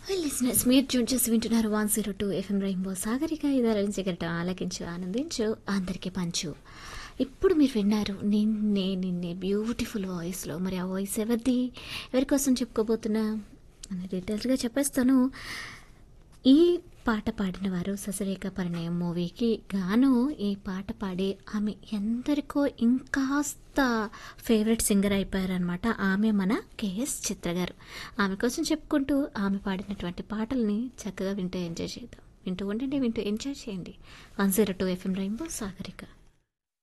well listeners మీరు tune చేసి వింటున్నారు one zero two FM rainbow Sagarika ఇదాలని సిగరెట్ ఆలకించు ఆనందించు అందరికీ పంచు ఇప్పుడు మీరు విన్నారు నిన్నే నిన్నే బ్యూటిఫుల్ వాయిస్లో మరి ఆ వాయిస్ ఎవరిది ఎవరి కోసం చెప్పుకోబోతున్నా అని డీటెయిల్స్గా చెప్పేస్తాను ఈ పాట పాడిన వారు ససరేఖ పరిణయం మూవీకి గాను ఈ పాట పాడి ఆమె ఎందరికో ఇంకాస్త ఫేవరెట్ సింగర్ అయిపోయారనమాట ఆమె మన కేఎస్ చిత్ర గారు ఆమె కోసం చెప్పుకుంటూ ఆమె పాడినటువంటి పాటల్ని చక్కగా వింటూ ఎంజాయ్ చేద్దాం వింటూ ఉండండి వింటూ ఎంజాయ్ చేయండి one zero two FM rainbow Sagarika